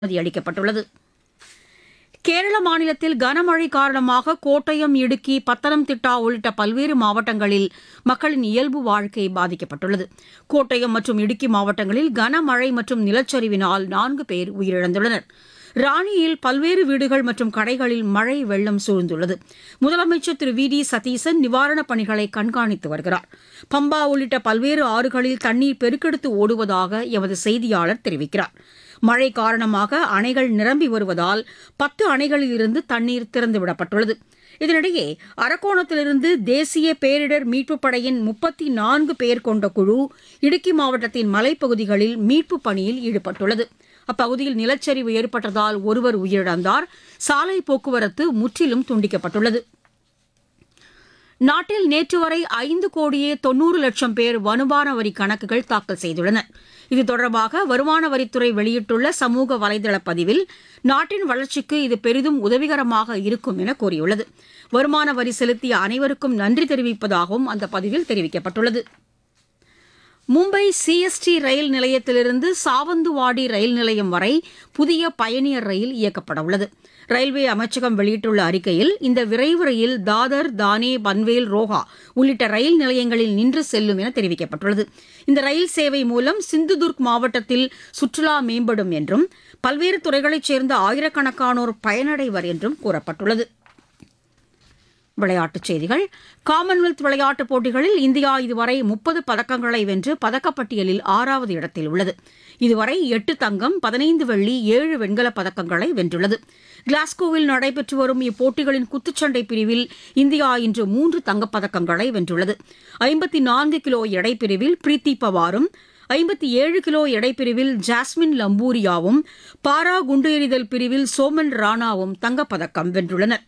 அனுமதி அளிக்கப்பட்டுள்ளது கேரள மாநிலத்தில் கனமழை காரணமாக கோட்டயம் இடுக்கி பத்தனம்திட்டா உள்ளிட்ட பல்வேறு மாவட்டங்களில் மக்களின் இயல்பு வாழ்க்கை பாதிக்கப்பட்டுள்ளது கோட்டயம் மற்றும் இடுக்கி மாவட்டங்களில் கனமழை மற்றும் நிலச்சரிவினால் நான்கு பேர் உயிரிழந்துள்ளனர் ராணியில் பல்வேறு வீடுகள் மற்றும் கடைகளில் மழை வெள்ளம் சூழ்ந்துள்ளது முதலமைச்சர் திரு வி டி சதீசன் நிவாரணப் பணிகளை கண்காணித்து வருகிறார் பம்பா உள்ளிட்ட பல்வேறு ஆறுகளில் தண்ணீர் பெருக்கெடுத்து ஓடுவதாக எமது செய்தியாளர் தெரிவிக்கிறார் மழை காரணமாக அணைகள் நிரம்பி வருவதால் பத்து அணைகளில் இருந்து தண்ணீர் திறந்துவிடப்பட்டுள்ளது இதனிடையே அரக்கோணத்திலிருந்து தேசிய பேரிடர் மீட்புப் படையின் முப்பத்தி நான்கு பேர் கொண்ட குழு இடுக்கி மாவட்டத்தின் மலைப்பகுதிகளில் மீட்புப் பணியில் ஈடுபட்டுள்ளது அப்பகுதியில் நிலச்சரிவு ஏற்பட்டதால் ஒருவர் உயிரிழந்தார் சாலை போக்குவரத்து முற்றிலும் துண்டிக்கப்பட்டுள்ளது நாட்டில் நேற்று வரை ஐந்து கோடியே தொன்னூறு லட்சம் பேர் வருமான வரி கணக்குகள் தாக்கல் செய்துள்ளனர் இது தொடர்பாக வருமான வரித்துறை வெளியிட்டுள்ள சமூக வலைதள பதிவில் நாட்டின் வளர்ச்சிக்கு இது பெரிதும் உதவிகரமாக இருக்கும் என கூறியுள்ளது வருமான வரி செலுத்திய அனைவருக்கும் நன்றி தெரிவிப்பதாகவும் அந்த பதிவில் தெரிவிக்கப்பட்டுள்ளது மும்பை சிஎஸ்டி ரயில் நிலையத்திலிருந்து சாவந்துவாடி ரயில் நிலையம் வரை புதிய பயணியர் ரயில் இயக்கப்பட உள்ளது ரயில்வே அமைச்சகம் வெளியிட்டுள்ள அறிக்கையில் இந்த விரைவு ரயில் தாதர் தானே பன்வேல் ரோஹா உள்ளிட்ட ரயில் நிலையங்களில் நின்று செல்லும் என தெரிவிக்கப்பட்டுள்ளது இந்த ரயில் சேவை மூலம் சிந்துதுர்க் மாவட்டத்தில் சுற்றுலா மேம்படும் என்றும் பல்வேறு துறைகளைச் சேர்ந்த ஆயிரக்கணக்கானோர் பயனடைவர் என்றும் கூறப்பட்டுள்ளது விளையாட்டுச் செய்திகள் காமன்வெல்த் விளையாட்டுப் போட்டிகளில் இந்தியா இதுவரை முப்பது பதக்கங்களை வென்று பதக்கப்பட்டியலில் ஆறாவது இடத்தில் உள்ளது இதுவரை எட்டு தங்கம் பதினைந்து வெள்ளி ஏழு வெண்கலப் பதக்கங்களை வென்றுள்ளது கிளாஸ்கோவில் நடைபெற்று வரும் இப்போட்டிகளின் குத்துச்சண்டை பிரிவில் இந்தியா இன்று மூன்று தங்கப்பதக்கங்களை வென்றுள்ளது ஐம்பத்தி நான்கு கிலோ எடைப்பிரிவில் பிரீத்தி பவாரும் ஐம்பத்தி ஏழு கிலோ எடைப்பிரிவில் ஜாஸ்மின் லம்பூரியாவும் பாரா குண்டு எறிதல் பிரிவில் சோமன் ராணாவும் தங்கப்பதக்கம் வென்றுள்ளனர்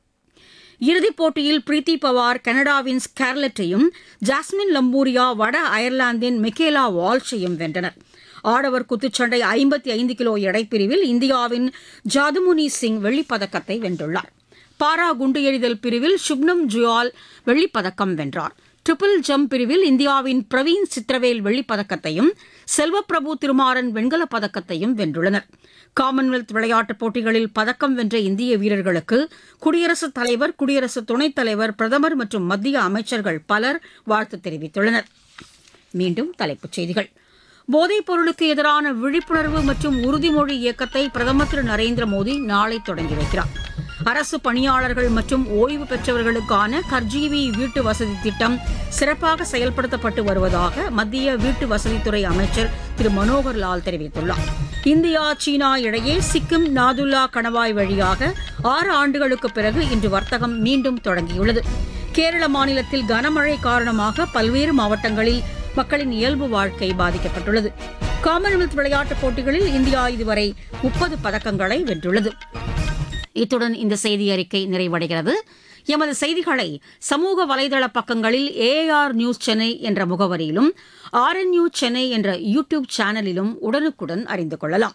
இறுதிப் போட்டியில் பிரீத்தி பவார் கனடாவின் ஸ்கார்லெட்டையும் ஜாஸ்மின் லம்பூரியா வட அயர்லாந்தின் மிக்கேலா வால்ஷையும் வென்றனர் ஆடவர் குத்துச்சண்டை ஐம்பத்தி ஐந்து கிலோ எடைப்பிரிவில் இந்தியாவின் ஜாதுமுனி சிங் வெள்ளிப்பதக்கத்தை வென்றுள்ளார் பாரா குண்டு எறிதல் பிரிவில் சுப்னம் ஜுயால் வெள்ளிப்பதக்கம் வென்றார் ட்ரிபிள் ஜம்ப் பிரிவில் இந்தியாவின் பிரவீன் சித்திரவேல் வெள்ளிப்பதக்கத்தையும் செல்வப்பிரபு திருமாறன் வெண்கலப் பதக்கத்தையும் வென்றுள்ளனர் காமன்வெல்த் விளையாட்டுப் போட்டிகளில் பதக்கம் வென்ற இந்திய வீரர்களுக்கு குடியரசுத் தலைவர் குடியரசு துணைத் தலைவர் பிரதமர் மற்றும் மத்திய அமைச்சர்கள் பலர் வாழ்த்து தெரிவித்துள்ளனர் மீண்டும் தலைப்புச் செய்திகள் போதைப் பொருளுக்கு எதிரான விழிப்புணர்வு மற்றும் உறுதிமொழி இயக்கத்தை பிரதமர் திரு நரேந்திர மோடி நாளை தொடங்கி வைக்கிறார் அரசு பணியாளர்கள் மற்றும் ஓய்வு பெற்றவர்களுக்கான கர்ஜீவி வீட்டு வசதி திட்டம் சிறப்பாக செயல்படுத்தப்பட்டு வருவதாக மத்திய வீட்டு வசதித்துறை அமைச்சர் திரு மனோகர் லால் தெரிவித்துள்ளார் இந்தியா சீனா இடையே சிக்கிம் நாதுல்லா கணவாய் வழியாக ஆறு ஆண்டுகளுக்கு பிறகு இன்று வர்த்தகம் மீண்டும் தொடங்கியுள்ளது கேரள மாநிலத்தில் கனமழை காரணமாக பல்வேறு மாவட்டங்களில் மக்களின் இயல்பு வாழ்க்கை பாதிக்கப்பட்டுள்ளது காமன்வெல்த் விளையாட்டுப் போட்டிகளில் இந்தியா இதுவரை முப்பது பதக்கங்களை வென்றுள்ளது இத்துடன் இந்த செய்தி அறிக்கை நிறைவடைகிறது எமது செய்திகளை சமூக வலைதள பக்கங்களில் ஏஆர் நியூஸ் சென்னை என்ற முகவரியிலும் ஆர்என் நியூஸ் சென்னை என்ற யூ டியூப் சேனலிலும் உடனுக்குடன் அறிந்து கொள்ளலாம்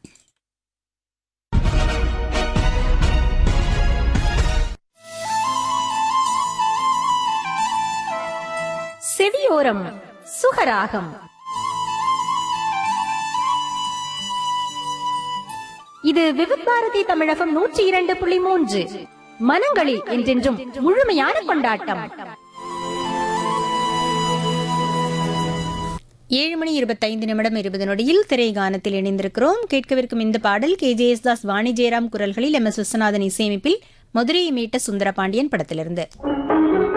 செவியோரம் சுகராகம் இது விவித் பாரதி தமிழகம் நூற்றி இரண்டு புள்ளி மூன்று மனங்களில் என்றென்றும் முழுமையான கொண்டாட்டம் ஏழு மணி இருபத்தைந்து நிமிடம் இருபது நொடியில் திரைகானத்தில் இணைந்திருக்கிறோம் கேட்கவிருக்கும் இந்த பாடல் K J Yesudas Vani Jayaram குரல்களில் எம் எஸ் விஸ்வநாதன் இசையமைப்பில் மதுரையை மீட்ட சுந்தரபாண்டியன் படத்திலிருந்து